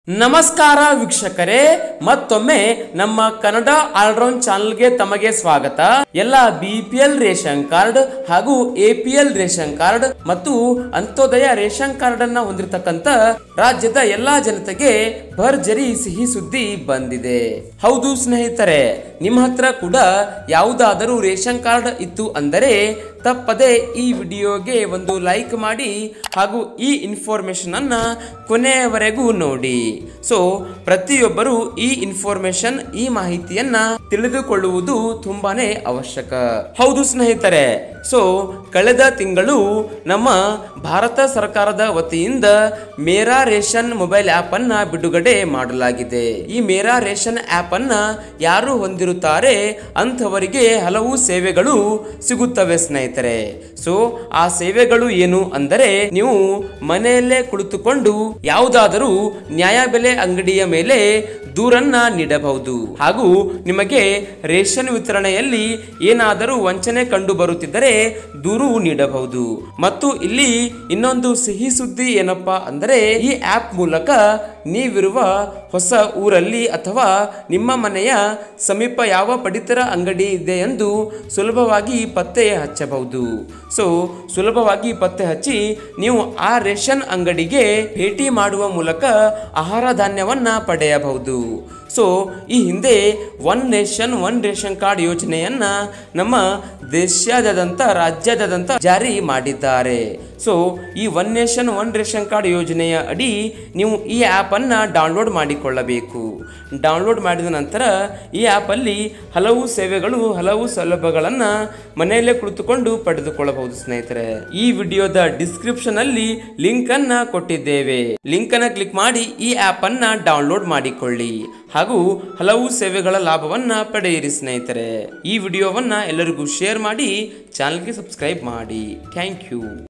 ನಮಸ್ಕಾರ ವೀಕ್ಷಕರೇ ಮತ್ತೊಮ್ಮೆ ನಮ್ಮ ಕನ್ನಡ ಆಲ್ರೌಂಡ್ ಚಾನಲ್ಗೆ ತಮಗೆ ಸ್ವಾಗತ ಎಲ್ಲ B P L ration card ಹಾಗೂ A P L ration card ಮತ್ತು ಅಂತ್ಯೋದಯ ರೇಷನ್ ಕಾರ್ಡ್ ಅನ್ನ ಹೊಂದಿರತಕ್ಕಂತ ರಾಜ್ಯದ ಎಲ್ಲಾ ಜನತೆಗೆ ಭರ್ಜರಿ ಸಿಹಿ ಸುದ್ದಿ ಬಂದಿದೆ ಹೌದು ಸ್ನೇಹಿತರೆ ನಿಮ್ಮ ಹತ್ರ ಕೂಡ ಯಾವುದಾದರೂ ರೇಷನ್ ಕಾರ್ಡ್ ಇತ್ತು ಅಂದರೆ ತಪ್ಪದೆ ಈ ವಿಡಿಯೋಗೆ ಒಂದು ಲೈಕ್ ಮಾಡಿ ಹಾಗೂ ಈ ಇನ್ಫಾರ್ಮೇಶನ್ ಅನ್ನ ಕೊನೆಯವರೆಗೂ ನೋಡಿ ಸೊ ಪ್ರತಿಯೊಬ್ಬರು ಈ ಇನ್ಫಾರ್ಮೇಶನ್ ಈ ಮಾಹಿತಿಯನ್ನ ತಿಳಿದುಕೊಳ್ಳುವುದು ತುಂಬಾನೇ ಅವಶ್ಯಕ ಹೌದು ಸ್ನೇಹಿತರೆ ಸೊ ಕಳೆದ ತಿಂಗಳು ನಮ್ಮ ಭಾರತ ಸರ್ಕಾರದ ವತಿಯಿಂದ ಮೇರಾ ರೇಷನ್ ಮೊಬೈಲ್ ಆಪ್ ಅನ್ನ ಬಿಡುಗಡೆ ಮಾಡಲಾಗಿದೆ ಈ ಮೇರಾ ರೇಷನ್ ಆಪ್ ಅನ್ನ ಯಾರು ಹೊಂದಿರುತ್ತಾರೆ ಅಂಥವರಿಗೆ ಹಲವು ಸೇವೆಗಳು ಸಿಗುತ್ತವೆ ಸ್ನೇಹಿತರೆ ಸೊ ಆ ಸೇವೆಗಳು ಏನು ಅಂದರೆ ನೀವು ಮನೆಯಲ್ಲೇ ಕುಳಿತುಕೊಂಡು ಯಾವುದಾದರೂ ನ್ಯಾಯಬೆಲೆ ಅಂಗಡಿಯ ಮೇಲೆ ದೂರನ್ನ ನೀಡಬಹುದು ಹಾಗೂ ನಿಮಗೆ ರೇಷನ್ ವಿತರಣೆಯಲ್ಲಿ ಏನಾದರೂ ವಂಚನೆ ಕಂಡು ಬರುತ್ತಿದ್ದರೆ ದೂರು ನೀಡಬಹುದು ಮತ್ತು ಇಲ್ಲಿ ಇನ್ನೊಂದು ಸಿಹಿ ಸುದ್ದಿ ಏನಪ್ಪಾ ಅಂದರೆ ಈ ಆಪ್ ಮೂಲಕ ನೀವಿರುವ ಹೊಸ ಊರಲ್ಲಿ ಅಥವಾ ನಿಮ್ಮ ಮನೆಯ ಸಮೀಪ ಯಾವ ಪಡಿತರ ಅಂಗಡಿ ಇದೆ ಎಂದು ಸುಲಭವಾಗಿ ಪತ್ತೆ ಹಚ್ಚಬಹುದು ಸೊ ಸುಲಭವಾಗಿ ಪತ್ತೆ ಹಚ್ಚಿ ನೀವು ಆ ರೇಷನ್ ಅಂಗಡಿಗೆ ಭೇಟಿ ಮಾಡುವ ಮೂಲಕ ಆಹಾರ ಧಾನ್ಯವನ್ನ ಪಡೆಯಬಹುದು ಸೊ ಈ ಹಿಂದೆ one nation one ration card ಯೋಜನೆಯನ್ನ ನಮ್ಮ ದೇಶಾದ್ಯಂತ ರಾಜ್ಯಾದ್ಯಂತ ಜಾರಿ ಮಾಡಿದ್ದಾರೆ ಸೊ ಈ one nation one ration card ಯೋಜನೆಯ ಅಡಿ ನೀವು ಈ ಆ್ಯಪನ್ನು ಡೌನ್ಲೋಡ್ ಮಾಡಿಕೊಳ್ಳಬೇಕು ಡೌನ್ಲೋಡ್ ಮಾಡಿದ ನಂತರ ಈ ಆ್ಯಪಲ್ಲಿ ಹಲವು ಸೇವೆಗಳು ಹಲವು ಸೌಲಭ್ಯಗಳನ್ನು ಮನೆಯಲ್ಲೇ ಕುಳಿತುಕೊಂಡು ಪಡೆದುಕೊಳ್ಳಬಹುದು ಸ್ನೇಹಿತರೆ ಈ ವಿಡಿಯೋದ ಡಿಸ್ಕ್ರಿಪ್ಷನ್ ಅಲ್ಲಿ ಲಿಂಕ್ ಅನ್ನ ಕೊಟ್ಟಿದ್ದೇವೆ ಲಿಂಕ್ ಅನ್ನ ಕ್ಲಿಕ್ ಮಾಡಿ ಈ ಆ್ಯಪ್ ಅನ್ನ ಡೌನ್ಲೋಡ್ ಮಾಡಿಕೊಳ್ಳಿ ಹಾಗೂ ಹಲವು ಸೇವೆಗಳ ಲಾಭವನ್ನ ಪಡೆಯಿರಿ ಸ್ನೇಹಿತರೆ ಈ ವಿಡಿಯೋವನ್ನ ಎಲ್ಲರಿಗೂ ಶೇರ್ ಮಾಡಿ ಚಾನಲ್ಗೆ ಸಬ್ಸ್ಕ್ರೈಬ್ ಮಾಡಿ ಥ್ಯಾಂಕ್ ಯು